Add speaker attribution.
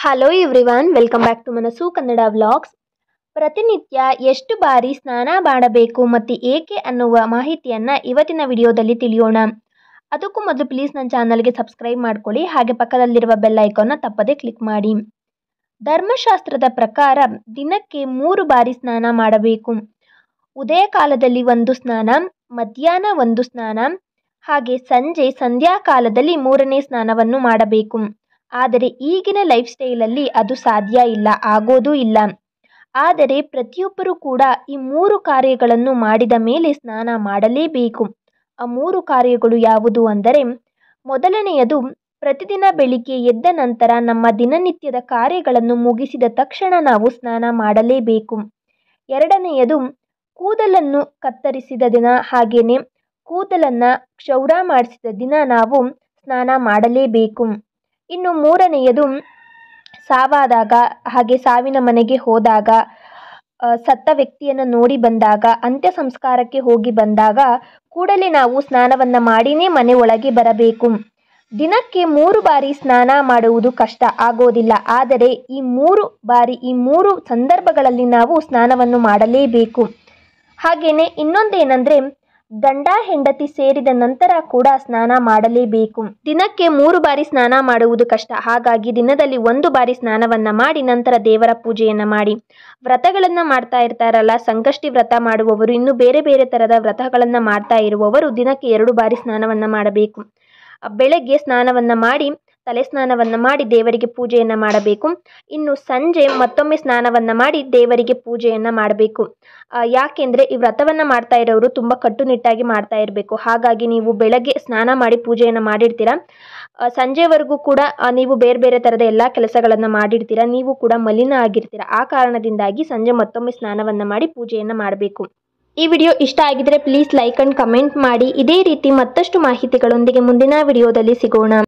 Speaker 1: hello everyone welcome back to Manassu Kannada vlogs ಪ್ರತಿನಿತ್ಯ ಎಷ್ಟು ಬಾರಿ ಸ್ನಾನ ಮಾಡಬೇಕು ಮತ್ತು ಏಕೆ ಅನ್ನುವ ಮಾಹಿತಿಯನ್ನು ಇವತ್ತಿನ ವಿಡಿಯೋದಲ್ಲಿ ತಿಳಿಯೋಣ ಅದಕ್ಕೂ ಮೊದಲು ಪ್ಲೀಸ್ ನನ್ನ ಚಾನಲ್ಗೆ ಸಬ್ಸ್ಕ್ರೈಬ್ ಮಾಡ್ಕೊಳ್ಳಿ ಹಾಗೆ ಪಕ್ಕದಲ್ಲಿರುವ ಬೆಲ್ ಐಕಾನ್ನ ತಪ್ಪದೇ ಕ್ಲಿಕ್ ಮಾಡಿ ಧರ್ಮಶಾಸ್ತ್ರದ ಪ್ರಕಾರ ದಿನಕ್ಕೆ ಮೂರು ಬಾರಿ ಸ್ನಾನ ಮಾಡಬೇಕು ಉದಯ ಕಾಲದಲ್ಲಿ ಒಂದು ಸ್ನಾನ ಮಧ್ಯಾಹ್ನ ಒಂದು ಸ್ನಾನ ಹಾಗೆ ಸಂಜೆ ಸಂಧ್ಯಾ ಕಾಲದಲ್ಲಿ ಮೂರನೇ ಸ್ನಾನವನ್ನು ಮಾಡಬೇಕು ಆದರೆ ಈಗಿನ ಲೈಫ್ ಸ್ಟೈಲಲ್ಲಿ ಅದು ಸಾಧ್ಯ ಇಲ್ಲ ಆಗೋದೂ ಇಲ್ಲ ಆದರೆ ಪ್ರತಿಯೊಬ್ಬರೂ ಕೂಡ ಈ ಮೂರು ಕಾರ್ಯಗಳನ್ನು ಮಾಡಿದ ಮೇಲೆ ಸ್ನಾನ ಮಾಡಲೇಬೇಕು ಆ ಮೂರು ಕಾರ್ಯಗಳು ಯಾವುದು ಅಂದರೆ ಮೊದಲನೆಯದು ಪ್ರತಿದಿನ ಬೆಳಿಗ್ಗೆ ಎದ್ದ ನಂತರ ನಮ್ಮ ದಿನನಿತ್ಯದ ಕಾರ್ಯಗಳನ್ನು ಮುಗಿಸಿದ ತಕ್ಷಣ ನಾವು ಸ್ನಾನ ಮಾಡಲೇಬೇಕು ಎರಡನೆಯದು ಕೂದಲನ್ನು ಕತ್ತರಿಸಿದ ದಿನ ಹಾಗೆಯೇ ಕೂದಲನ್ನು ಕ್ಷೌರ ಮಾಡಿಸಿದ ದಿನ ನಾವು ಸ್ನಾನ ಮಾಡಲೇಬೇಕು ಇನ್ನು ಮೂರನೆಯದು ಸಾವಾದಾಗ ಹಾಗೆ ಸಾವಿನ ಮನೆಗೆ ಹೋದಾಗ ಆ, ಸತ್ತ ವ್ಯಕ್ತಿಯನ್ನು ನೋಡಿ ಬಂದಾಗ ಅಂತ್ಯ ಸಂಸ್ಕಾರಕ್ಕೆ ಹೋಗಿ ಬಂದಾಗ ಕೂಡಲೇ ನಾವು ಸ್ನಾನವನ್ನು ಮಾಡಿನೇ ಮನೆ ಒಳಗೆ ಬರಬೇಕು ದಿನಕ್ಕೆ ಮೂರು ಬಾರಿ ಸ್ನಾನ ಮಾಡುವುದು ಕಷ್ಟ ಆಗೋದಿಲ್ಲ ಆದರೆ ಈ ಮೂರು ಬಾರಿ ಈ ಮೂರು ಸಂದರ್ಭಗಳಲ್ಲಿ ನಾವು ಸ್ನಾನವನ್ನು ಮಾಡಲೇಬೇಕು ಹಾಗೆಯೇ ಇನ್ನೊಂದೇನೆಂದರೆ ಗಂಡ ಹೆಂಡತಿ ಸೇರಿದ ನಂತರ ಕೂಡ ಸ್ನಾನ ಮಾಡಲೇಬೇಕು ದಿನಕ್ಕೆ ಮೂರು ಬಾರಿ ಸ್ನಾನ ಮಾಡುವುದು ಕಷ್ಟ ಹಾಗಾಗಿ ದಿನದಲ್ಲಿ ಒಂದು ಬಾರಿ ಸ್ನಾನವನ್ನ ಮಾಡಿ ನಂತರ ದೇವರ ಪೂಜೆಯನ್ನ ಮಾಡಿ ವ್ರತಗಳನ್ನ ಮಾಡ್ತಾ ಇರ್ತಾರಲ್ಲ ಸಂಕಷ್ಟಿ ವ್ರತ ಮಾಡುವವರು ಇನ್ನು ಬೇರೆ ಬೇರೆ ತರದ ವ್ರತಗಳನ್ನ ಮಾಡ್ತಾ ಇರುವವರು ದಿನಕ್ಕೆ ಎರಡು ಬಾರಿ ಸ್ನಾನವನ್ನ ಮಾಡಬೇಕು ಆ, ಬೆಳಗ್ಗೆ ಸ್ನಾನವನ್ನ ಮಾಡಿ ತಲೆ ಸ್ನಾನವನ್ನ ಮಾಡಿ ದೇವರಿಗೆ ಪೂಜೆಯನ್ನ ಮಾಡಬೇಕು ಇನ್ನು ಸಂಜೆ ಮತ್ತೊಮ್ಮೆ ಸ್ನಾನವನ್ನ ಮಾಡಿ ದೇವರಿಗೆ ಪೂಜೆಯನ್ನ ಮಾಡಬೇಕು ಆ, ಯಾಕೆಂದ್ರೆ ಈ ವ್ರತವನ್ನ ಮಾಡ್ತಾ ಇರೋರು ತುಂಬಾ ಕಟ್ಟುನಿಟ್ಟಾಗಿ ಮಾಡ್ತಾ ಇರಬೇಕು ಹಾಗಾಗಿ ನೀವು ಬೆಳಗ್ಗೆ ಸ್ನಾನ ಮಾಡಿ ಪೂಜೆಯನ್ನ ಮಾಡಿರ್ತೀರಾ ಆ, ಸಂಜೆವರೆಗೂ ಕೂಡ ಆ, ನೀವು ಬೇರೆ ಬೇರೆ ಥರದ ಎಲ್ಲ ಕೆಲಸಗಳನ್ನು ಮಾಡಿರ್ತೀರಾ ನೀವು ಕೂಡ ಮಲಿನ ಆಗಿರ್ತೀರಾ ಆ ಕಾರಣದಿಂದಾಗಿ ಸಂಜೆ ಮತ್ತೊಮ್ಮೆ ಸ್ನಾನವನ್ನು ಮಾಡಿ ಪೂಜೆಯನ್ನು ಮಾಡಬೇಕು ಈ ವಿಡಿಯೋ ಇಷ್ಟ ಆಗಿದ್ರೆ ಪ್ಲೀಸ್ ಲೈಕ್ ಅಂಡ್ ಕಮೆಂಟ್ ಮಾಡಿ ಇದೇ ರೀತಿ ಮತ್ತಷ್ಟು ಮಾಹಿತಿಗಳೊಂದಿಗೆ ಮುಂದಿನ ವಿಡಿಯೋದಲ್ಲಿ ಸಿಗೋಣ